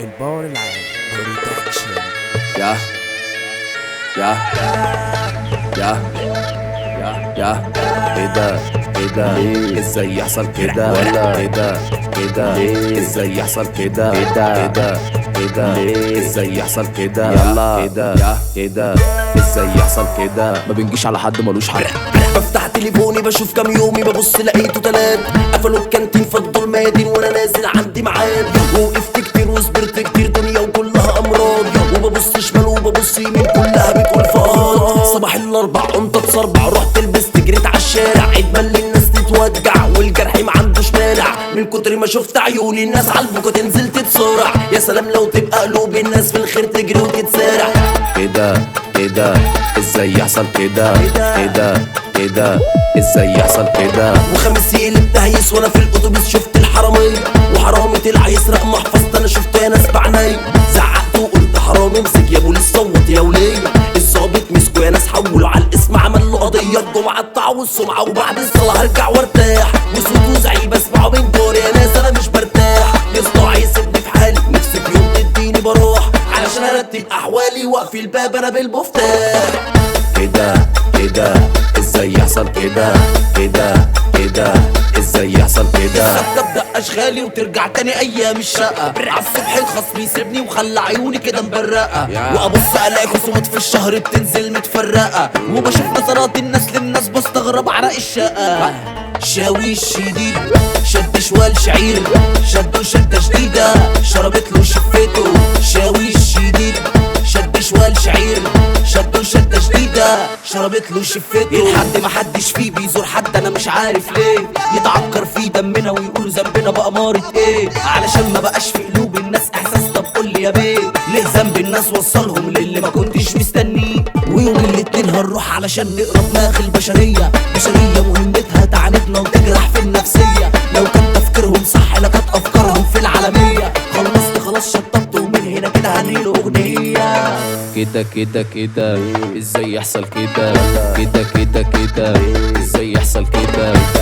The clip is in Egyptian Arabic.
الباور العالي برودكشن يا يا يا يا يا ايه ده ايه ده ازاي يحصل كده ايه ده ايه ده ازاي يحصل كده ايه ده ايه ده ايه ده ازاي يحصل كده يلا ايه ده ايه ده ازاي يحصل كده ما بنجيش على حد ملوش حق بفتح تليفوني بشوف كام يومي ببص لقيته تلات قفلوا الكانتين فضوا الميادين وانا نازل عندي ميعاد وقفت كتير وصبرت كتير دنيا وكلها امراض وببص شمال وببص يمين كلها بتقول فقط صباح الاربع قمت اتصربع رحت لبست جريت على الشارع عيد ملي الناس تتوجع والجرح ما عندوش مانع من كتر ما شفت عيوني الناس على البكا تنزل تتصارع يا سلام لو تبقى قلوب الناس في الخير تجري وتتسارع ايه ده ايه ده ازاي يحصل كده ايه ده ايه ده ازاي يحصل كده وخميس يقلب تهيس وانا في الاتوبيس شفت الحرامية وحرامي طلع يسرق محفظتي انا شفت يا ناس بعيني زعقت وقلت حرامي امسك يا بوليس صوت يا ولية الظابط مسكوا يا ناس حولوا على الاسم عمل له قضية الجمعة قطعوا السمعة وبعد الصلاة هرجع وارتاح وصوت وزعيق بسمعه من دور يا ناس انا مش برتاح يسطا يسيبني في حالي نفسي في يوم تديني بروح علشان ارتب احوالي واقفل الباب انا بالمفتاح ايه ده ايه ده ازاي يحصل كده ايه ده ايه ده ازاي يحصل كده تبدا اشغالي وترجع تاني ايام الشقه على الصبح الخصم يسيبني وخلى عيوني كده مبرقه وابص الاقي خصومات في الشهر بتنزل متفرقه وبشوف نظرات الناس للناس بستغرب عرق الشقه شاوي الشديد شد شوال شعير شدوا شدة جديدة شربت له شفته شاوي الشديد شد شوال شعير شدوا شدة جديدة شربت له شفته لحد ما حدش فيه بيزور حد انا مش عارف ليه يتعكر في دمنا ويقولوا ذنبنا بأمارة ايه علشان ما بقاش في قلوب الناس احساس طب قول لي يا بيه ليه ذنب الناس وصلهم للي ما كنتش مستنيه ويوم الاتنين هنروح علشان نقرا دماغ البشرية بشرية مهمتها تعاندنا وتجرح في النفسية لو كان تفكيرهم صح لكانت افكارهم في العالمية خلصت خلاص شطبت ومن هنا كده هنيله اغنية كده كده كده ازاي يحصل كده كده كده كده ازاي يحصل كده